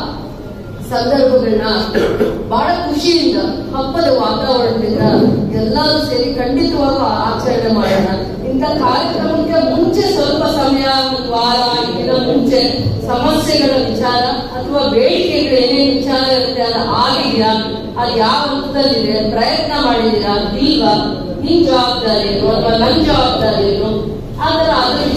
ಸಂದರ್ಭಗಳನ್ನ ಬಹಳ ಖುಷಿಯಿಂದ ಹಬ್ಬದ ವಾತಾವರಣದಿಂದ ಎಲ್ಲರೂ ಸೇರಿ ಖಂಡಿತವಾಗೂ ಆಚರಣೆ ಮಾಡೋಣ ಇಂಥ ಕಾರ್ಯಕ್ರಮಕ್ಕೆ ಮುಂಚೆ ಸ್ವಲ್ಪ ಸಮಯ ಒಂದು ವಾರ ಇದಕ್ಕಿಂತ ಮುಂಚೆ ಸಮಸ್ಯೆಗಳ ವಿಚಾರ ಅಥವಾ ಬೇಡಿಕೆಗಳು ಏನೇನು ವಿಚಾರ ಇರುತ್ತೆ ಅದು ಆಗಿದೆಯಾ ಅದು ಯಾವ ಹಂತದಲ್ಲಿದೆ ಪ್ರಯತ್ನ ಮಾಡಿದೀರಾ ಇಲ್ವಾ ನಿಮ್ ಜವಾಬ್ದಾರಿ ಏನು ಅಥವಾ ನನ್ ಜವಾಬ್ದಾರಿ ಏನು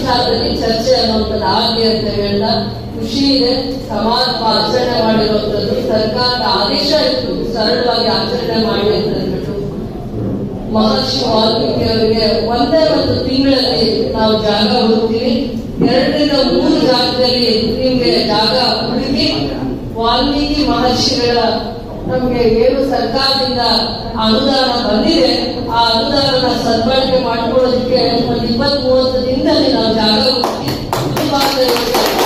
ವಿಚಾರದಲ್ಲಿ ಚರ್ಚೆ ಅನ್ನುವಂಥದ್ದು ಆಗಲಿ ಅಂತ ಹೇಳ್ದ ಖುಷಿ ಇದೆ ಸಮಾರಂಭ ಆಚರಣೆ ಮಾಡಿರುವಂಥದ್ದು ಸರ್ಕಾರದ ಆದೇಶ ಇತ್ತು ಸರಳವಾಗಿ ಆಚರಣೆ ಮಾಡಿ ಅಂತ ಅಂದ್ಬಿಟ್ಟು ಮಹರ್ಷಿ ವಾಲ್ಮೀಕಿ ಅವರಿಗೆ ಒಂದೇ ಒಂದು ತಿಂಗಳಲ್ಲಿ ನಾವು ಜಾಗ ಹುಡುಕ್ತೀವಿ ಎರಡರಿಂದ ಮೂರು ಜಾಗದಲ್ಲಿ ನಿಮ್ಗೆ ಜಾಗ ಹುಡುಕಿ ವಾಲ್ಮೀಕಿ ಮಹರ್ಷಿಗಳ ನಮ್ಗೆ ಏನು ಸರ್ಕಾರದಿಂದ ಅನುದಾನ ಬಂದಿದೆ ಆ ಅನುದಾನನ ಸದ್ಬಳಕೆ ಮಾಡ್ಕೊಳ್ಳೋದಕ್ಕೆ ಒಂದು ಇಪ್ಪತ್ತ್ ಮೂವತ್ತು ದಿನದಲ್ಲಿ ನಾವು ಜಾಗ ಹುಡುಕಿ ಈ ಭಾಗದಲ್ಲಿ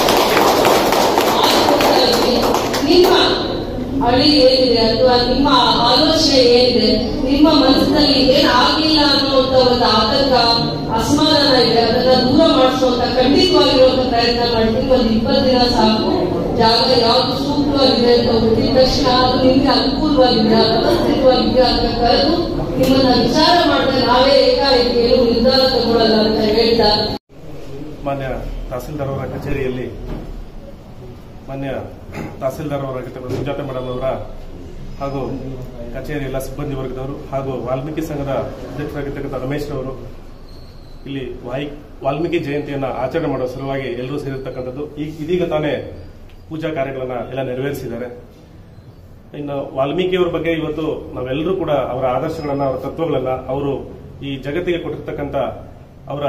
ಮಾಡ್ಕೊಡ್ತಾ ಇದ್ವಿ. ನಿಮ್ಮ ಅಳಿ ಏನಿದೆ ಅಥವಾ ನಿಮ್ಮ ಆಲೋಚನೆ ಏನಿದೆ ನಿಮ್ಮ ಮನಸ್ಸಿನಲ್ಲಿ ಏನ್ ಆಗ್ಲಿಲ್ಲ ಅನ್ನುವಂತ ಒಂದು ಆತಂಕ ಅಸಮಾಧಾನ ಇದೆ ಅದನ್ನ ದೂರ ಮಾಡಿಸುವಂತ ಖಂಡಿತವಾಗಿರುವಂತ ಪ್ರಯತ್ನ ಮಾಡ್ತೀನಿ ಒಂದು ಇಪ್ಪತ್ತು ದಿನ ಸಾಕು ಜಾಗ ಯಾವ್ದು ಸೂಕ್ತವಾಗಿದೆ ಅಂತ ಹುಡುಕಿದ ತಕ್ಷಣ ಅದು ನಿಮ್ಗೆ ಅನುಕೂಲವಾಗಿದೆಯಾ ವ್ಯವಸ್ಥಿತವಾಗಿದೆಯಾ ಅಂತ ಕರೆದು ನಿಮ್ಮನ್ನ ವಿಚಾರ ಮಾಡಿದ್ರೆ ನಾವೇ ಏಕಾಏಕಿ ಏನು ನಿರ್ಧಾರ ತಗೊಳ್ಳಲ್ಲ ಅಂತ ಹೇಳ್ತಾ ಮಾನ್ಯ ತಹಸೀಲ್ದಾರ್ ಅವರ ಕಚೇರಿಯಲ್ಲಿ ಮಾನ್ಯ ತಹಸೀಲ್ದಾರ್ ಅವರಾಗಿರ್ತಕ್ಕಂಥ ಸುಜಾತ ಮೇಡಮ್ ಅವರ ಹಾಗೂ ಕಚೇರಿ ಎಲ್ಲ ಸಿಬ್ಬಂದಿ ವರ್ಗದವರು ಹಾಗೂ ವಾಲ್ಮೀಕಿ ಸಂಘದ ಅಧ್ಯಕ್ಷರಾಗಿರ್ತಕ್ಕಂಥ ರಮೇಶ್ ಅವರು ಇಲ್ಲಿ ವಾಯಿ ವಾಲ್ಮೀಕಿ ಜಯಂತಿಯನ್ನ ಆಚರಣೆ ಮಾಡುವ ಸಲುವಾಗಿ ಎಲ್ಲರೂ ಸೇರಿರ್ತಕ್ಕಂಥದ್ದು ಈ ಇದೀಗ ತಾನೇ ಪೂಜಾ ಕಾರ್ಯಗಳನ್ನ ಎಲ್ಲ ನೆರವೇರಿಸಿದ್ದಾರೆ ಇನ್ನು ವಾಲ್ಮೀಕಿಯವರ ಬಗ್ಗೆ ಇವತ್ತು ನಾವೆಲ್ಲರೂ ಕೂಡ ಅವರ ಆದರ್ಶಗಳನ್ನ ಅವರ ತತ್ವಗಳನ್ನ ಅವರು ಈ ಜಗತ್ತಿಗೆ ಕೊಟ್ಟಿರ್ತಕ್ಕಂಥ ಅವರ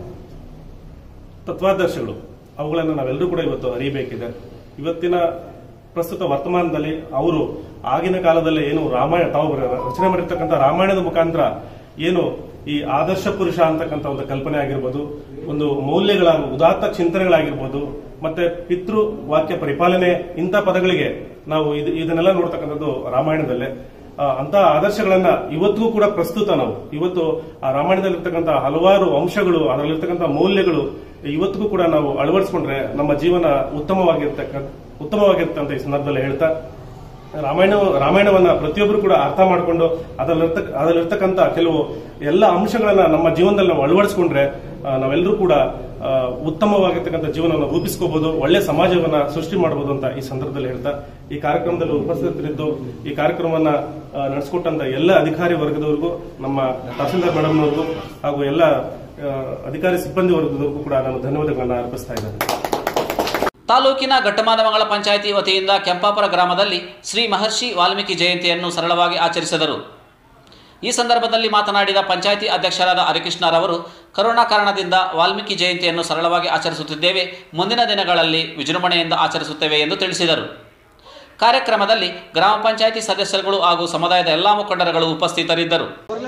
ತತ್ವಾದರ್ಶಗಳು ಅವುಗಳನ್ನು ನಾವೆಲ್ಲರೂ ಕೂಡ ಇವತ್ತು ಅರಿಯಬೇಕಿದೆ ಇವತ್ತಿನ ಪ್ರಸ್ತುತ ವರ್ತಮಾನದಲ್ಲಿ ಅವರು ಆಗಿನ ಕಾಲದಲ್ಲಿ ಏನು ರಾಮಾಯಣ ತಾವು ರಚನೆ ಮಾಡಿರ್ತಕ್ಕಂಥ ರಾಮಾಯಣದ ಮುಖಾಂತರ ಏನು ಈ ಆದರ್ಶ ಪುರುಷ ಅಂತಕ್ಕಂಥ ಒಂದು ಕಲ್ಪನೆ ಆಗಿರ್ಬೋದು ಒಂದು ಮೌಲ್ಯಗಳ ಉದಾತ್ತ ಚಿಂತನೆಗಳಾಗಿರ್ಬೋದು ಮತ್ತೆ ಪಿತೃ ವಾಕ್ಯ ಪರಿಪಾಲನೆ ಇಂಥ ಪದಗಳಿಗೆ ನಾವು ಇದು- ಇದನ್ನೆಲ್ಲ ನೋಡ್ತಕ್ಕಂಥದ್ದು ರಾಮಾಯಣದಲ್ಲೇ ಆ, ಅಂತ ಆದರ್ಶಗಳನ್ನ ಇವತ್ತಿಗೂ ಕೂಡ ಪ್ರಸ್ತುತ ನಾವು ಇವತ್ತು ಆ ರಾಮಾಯಣದಲ್ಲಿರ್ತಕ್ಕಂಥ ಹಲವಾರು ಅಂಶಗಳು ಅದರಲ್ಲಿರ್ತಕ್ಕಂಥ ಮೌಲ್ಯಗಳು ಇವತ್ತಿಗೂ ಕೂಡ ನಾವು ಅಳವಡಿಸಿಕೊಂಡ್ರೆ ನಮ್ಮ ಜೀವನ ಉತ್ತಮವಾಗಿರ್ತಕ್ಕ ಉತ್ತಮವಾಗಿರುತ್ತೆ ಅಂತ ಈ ಸಂದರ್ಭದಲ್ಲಿ ಹೇಳ್ತಾ ರಾಮಾಯಣ ರಾಮಾಯಣವನ್ನ ಪ್ರತಿಯೊಬ್ಬರು ಕೂಡ ಅರ್ಥ ಮಾಡಿಕೊಂಡು ಅದರಲ್ಲಿರ್ತಕ್ಕ ಅದರಲ್ಲಿರ್ತಕ್ಕಂಥ ಕೆಲವು ಎಲ್ಲ ಅಂಶಗಳನ್ನ ನಮ್ಮ ಜೀವನದಲ್ಲಿ ನಾವು ಅಳವಡಿಸಿಕೊಂಡ್ರೆ ಆ, ನಾವೆಲ್ಲರೂ ಕೂಡ ಆ, ಉತ್ತಮವಾಗಿರ್ತಕ್ಕಂಥ ಜೀವನವನ್ನು ರೂಪಿಸ್ಕೋಬಹುದು ಒಳ್ಳೆ ಸಮಾಜವನ್ನ ಸೃಷ್ಟಿ ಮಾಡಬಹುದು ಅಂತ ಈ ಸಂದರ್ಭದಲ್ಲಿ ಹೇಳ್ತಾ ಈ ಕಾರ್ಯಕ್ರಮದಲ್ಲಿ ಉಪಸ್ಥಿತರಿದ್ದು ಈ ಕಾರ್ಯಕ್ರಮವನ್ನ ಆ, ನಡೆಸಿಕೊಟ್ಟಂತ ಎಲ್ಲ ಅಧಿಕಾರಿ ವರ್ಗದವರಿಗೂ ನಮ್ಮ ತಹಸೀಲ್ದಾರ್ ಮೇಡಮ್ನವ್ರಿಗೂ ಹಾಗೂ ಎಲ್ಲ ಆ, ಅಧಿಕಾರಿ ಸಿಬ್ಬಂದಿ ವರ್ಗದವರಿಗೂ ಕೂಡ ನಾನು ಧನ್ಯವಾದಗಳನ್ನ ಅರ್ಪಿಸ್ತಾ ಇದ್ದೇನೆ ತಾಲೂಕಿನ ಘಟ್ಟಮಾದಮಂಗಲ ಪಂಚಾಯಿತಿ ವತಿಯಿಂದ ಕೆಂಪಾಪುರ ಗ್ರಾಮದಲ್ಲಿ ಶ್ರೀ ಮಹರ್ಷಿ ವಾಲ್ಮೀಕಿ ಜಯಂತಿಯನ್ನು ಸರಳವಾಗಿ ಆಚರಿಸಿದರು ಈ ಸಂದರ್ಭದಲ್ಲಿ ಮಾತನಾಡಿದ ಪಂಚಾಯಿತಿ ಅಧ್ಯಕ್ಷರಾದ ಹರಿಕೃಷ್ಣರವರು ಕರೋನಾ ಕಾರಣದಿಂದ ವಾಲ್ಮೀಕಿ ಜಯಂತಿಯನ್ನು ಸರಳವಾಗಿ ಆಚರಿಸುತ್ತಿದ್ದೇವೆ ಮುಂದಿನ ದಿನಗಳಲ್ಲಿ ವಿಜೃಂಭಣೆಯಿಂದ ಆಚರಿಸುತ್ತೇವೆ ಎಂದು ತಿಳಿಸಿದರು ಕಾರ್ಯಕ್ರಮದಲ್ಲಿ ಗ್ರಾಮ ಪಂಚಾಯಿತಿ ಸದಸ್ಯರುಗಳು ಹಾಗೂ ಸಮುದಾಯದ ಎಲ್ಲ ಮುಖಂಡರುಗಳು ಉಪಸ್ಥಿತರಿದ್ದರು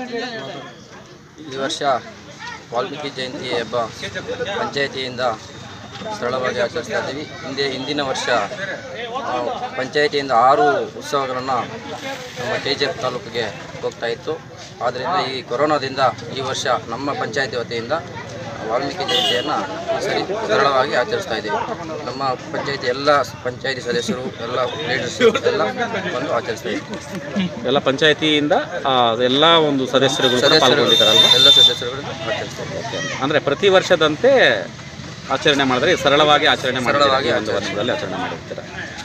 ಈ ವರ್ಷ ವಾಲ್ಮೀಕಿ ಜಯಂತಿ ಹಬ್ಬ ಪಂಚಾಯಿತಿಯಿಂದ ಸರಳವಾಗಿ ಆಚರಿಸ್ತಾ ಇದ್ದೀವಿ ಹಿಂದೆ ಹಿಂದಿನ ವರ್ಷ ಆ, ಪಂಚಾಯಿತಿಯಿಂದ ಆರು ಉತ್ಸವಗಳನ್ನು ನಮ್ಮ ಕೆ ಜಿ ಎಫ್ ತಾಲೂಕಿಗೆ ಹೋಗ್ತಾ ಇತ್ತು ಆದ್ದರಿಂದ ಈ ಕೊರೋನಾದಿಂದ ಈ ವರ್ಷ ನಮ್ಮ ಪಂಚಾಯಿತಿ ವತಿಯಿಂದ ವಾಲ್ಮೀಕಿ ಜಯಂತಿಯನ್ನು ಸರಿ ಸರಳವಾಗಿ ಆಚರಿಸ್ತಾ ಇದ್ದೀವಿ ನಮ್ಮ ಪಂಚಾಯಿತಿ ಎಲ್ಲ ಪಂಚಾಯಿತಿ ಸದಸ್ಯರು ಎಲ್ಲ ಲೀಡರ್ಸ್ ಎಲ್ಲ ಬಂದು ಆಚರಿಸ್ತಾ ಇದ್ದೀವಿ ಎಲ್ಲ ಪಂಚಾಯತಿಯಿಂದ ಎಲ್ಲ ಒಂದು ಸದಸ್ಯರುಗಳು ಕೂಡ ಸದಸ್ಯರು ಪಾಲ್ಗೊಂಡಿದ್ದಾರಲ್ವಾ ಎಲ್ಲ ಸದಸ್ಯರುಗಳು ಆಚರಿಸ್ತಾ ಇದ್ದೀವಿ ಅಂದ್ರೆ ಪ್ರತಿ ವರ್ಷದಂತೆ ಆಚರಣೆ ಮಾಡಿದ್ರೆ ಸರಳವಾಗಿ ಆಚರಣೆ ಸರಳವಾಗಿ ಮಾಡಲಾಗಿ ಒಂದು ಆಚರಣೆ. ವರ್ಷದಲ್ಲಿ ಆಚರಣೆ ಮಾಡಿರ್ತೀರ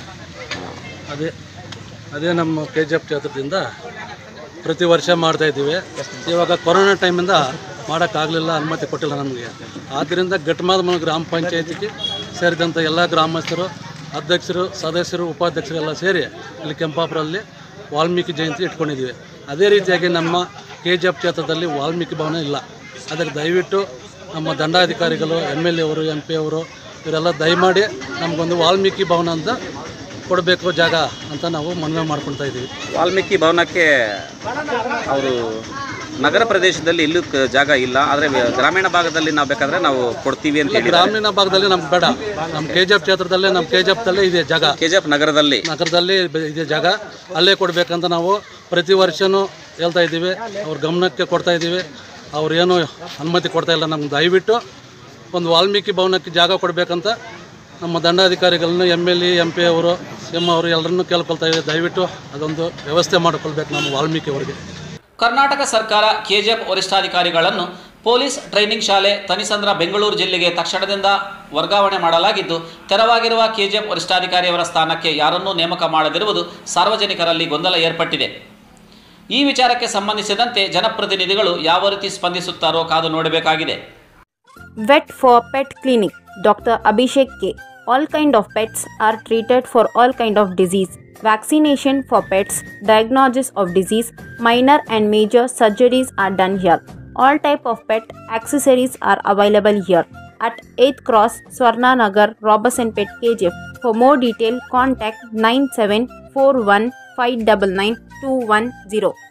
ಅದೇ ಅದೇ ನಮ್ಮ ಕೆ ಜಿ ಎಫ್ ಕ್ಷೇತ್ರದಿಂದ ಪ್ರತಿ ವರ್ಷ ಮಾಡ್ತಾ ಇದ್ದೀವಿ ಇವಾಗ ಕೊರೋನಾ ಟೈಮಿಂದ ಮಾಡೋಕ್ಕಾಗಲಿಲ್ಲ ಅನುಮತಿ ಕೊಟ್ಟಿಲ್ಲ ನಮಗೆ ಆದ್ದರಿಂದ ಘಟಮಾದ ಗ್ರಾಮ ಪಂಚಾಯತಿಗೆ ಸೇರಿದಂಥ ಎಲ್ಲ ಗ್ರಾಮಸ್ಥರು ಅಧ್ಯಕ್ಷರು ಸದಸ್ಯರು ಉಪಾಧ್ಯಕ್ಷರು ಎಲ್ಲ ಸೇರಿ ಇಲ್ಲಿ ಕೆಂಪಾಪುರಲ್ಲಿ ವಾಲ್ಮೀಕಿ ಜಯಂತಿ ಇಟ್ಕೊಂಡಿದ್ದೀವಿ ಅದೇ ರೀತಿಯಾಗಿ ನಮ್ಮ ಕೆ ಜಿ ಎಫ್ ಕ್ಷೇತ್ರದಲ್ಲಿ ವಾಲ್ಮೀಕಿ ಭವನ ಇಲ್ಲ ಅದಕ್ಕೆ ದಯವಿಟ್ಟು ನಮ್ಮ ದಂಡಾಧಿಕಾರಿಗಳು ಎಮ್ ಎಲ್ ಎ ಅವರು ಎಂ ಪಿ ಅವರು ಇವರೆಲ್ಲ ದಯಮಾಡಿ ನಮಗೊಂದು ವಾಲ್ಮೀಕಿ ಭವನ ಅಂತ ಕೊಡಬೇಕು ಜಾಗ ಅಂತ ನಾವು ಮನವಿ ಮಾಡ್ಕೊತಾ ಇದ್ದೀವಿ ವಾಲ್ಮೀಕಿ ಭವನಕ್ಕೆ ಅವರು ನಗರ ಪ್ರದೇಶದಲ್ಲಿ ಎಲ್ಲೂ ಕ- ಜಾಗ ಇಲ್ಲ ಆದರೆ ಗ್ರಾಮೀಣ ಭಾಗದಲ್ಲಿ ನಾವು ಬೇಕಾದ್ರೆ ನಾವು ಕೊಡ್ತೀವಿ ಅಂತ ಹೇಳಿದ್ದಾರೆ ಗ್ರಾಮೀಣ ಭಾಗದಲ್ಲಿ ನಮ್ಗೆ ಬೇಡ ನಮ್ಮ ಕೆ ಜಿ ಎಫ್ ಕ್ಷೇತ್ರದಲ್ಲೇ ನಮ್ಮ ಕೆ ಜಿ ಎಫ್ದಲ್ಲೇ ಇದೆ ಜಾಗ ಕೆ ಜಿ ಎಫ್ ನಗರದಲ್ಲಿ ನಗರದಲ್ಲಿ ಬೆ- ಇದೆ ಜಾಗ ಅಲ್ಲೇ ಕೊಡಬೇಕಂತ ನಾವು ಪ್ರತಿ ವರ್ಷನೂ ಹೇಳ್ತಾ ಇದ್ದೀವಿ ಅವ್ರ ಗಮನಕ್ಕೆ ಕೊಡ್ತಾ ಇದ್ದೀವಿ ಅವ್ರು ಏನು ಅನುಮತಿ ಕೊಡ್ತಾ ಇಲ್ಲ ನಮ್ಗೆ ದಯವಿಟ್ಟು ಒಂದು ವಾಲ್ಮೀಕಿ ಭವನಕ್ಕೆ ಜಾಗ ಕೊಡಬೇಕಂತ ನಮ್ಮ ದಂಡಾಧಿಕಾರಿಗಳನ್ನ M L A M P ಅವರು ಸಿ ಎಮ್ ಅವರು ಎಲ್ಲರನ್ನೂ ಕೇಳ್ಕೊಳ್ತಾ ಇದ್ದೀವಿ ದಯವಿಟ್ಟು ಅದೊಂದು ವ್ಯವಸ್ಥೆ ಮಾಡಿಕೊಳ್ಬೇಕು ನಮ್ಮ ವಾಲ್ಮೀಕಿ ಅವರಿಗೆ ಕರ್ನಾಟಕ ಸರ್ಕಾರ ಕೆಜಿಎಫ್ ವರಿಷ್ಠಾಧಿಕಾರಿಗಳನ್ನು ಪೊಲೀಸ್ ಟ್ರೈನಿಂಗ್ ಶಾಲೆ ತನಿಸಂದ್ರ ಬೆಂಗಳೂರು ಜಿಲ್ಲೆಗೆ ತಕ್ಷಣದಿಂದ ವರ್ಗಾವಣೆ ಮಾಡಲಾಗಿದ್ದು ತೆರವಾಗಿರುವ ಕೆಜಿಎಫ್ ವರಿಷ್ಠಾಧಿಕಾರಿಯವರ ಸ್ಥಾನಕ್ಕೆ ಯಾರನ್ನೂ ನೇಮಕ ಮಾಡದಿರುವುದು ಸಾರ್ವಜನಿಕರಲ್ಲಿ ಗೊಂದಲ ಏರ್ಪಟ್ಟಿದೆ ಈ ವಿಚಾರಕ್ಕೆ ಸಂಬಂಧಿಸಿದಂತೆ ಜನಪ್ರತಿನಿಧಿಗಳು ಯಾವ ರೀತಿ ಸ್ಪಂದಿಸುತ್ತಾರೋ ಕಾದು ನೋಡಬೇಕಾಗಿದೆ Vet for Pet Clinic, Dr. Abhishek K. All kind of pets are treated for all kind of disease. Vaccination for pets, diagnosis of disease, minor and major surgeries are done here. All type of pet accessories are available here at 8th Cross, Swarna Nagar, Robertson Pet KGF. For more detail, contact 9741 599 210.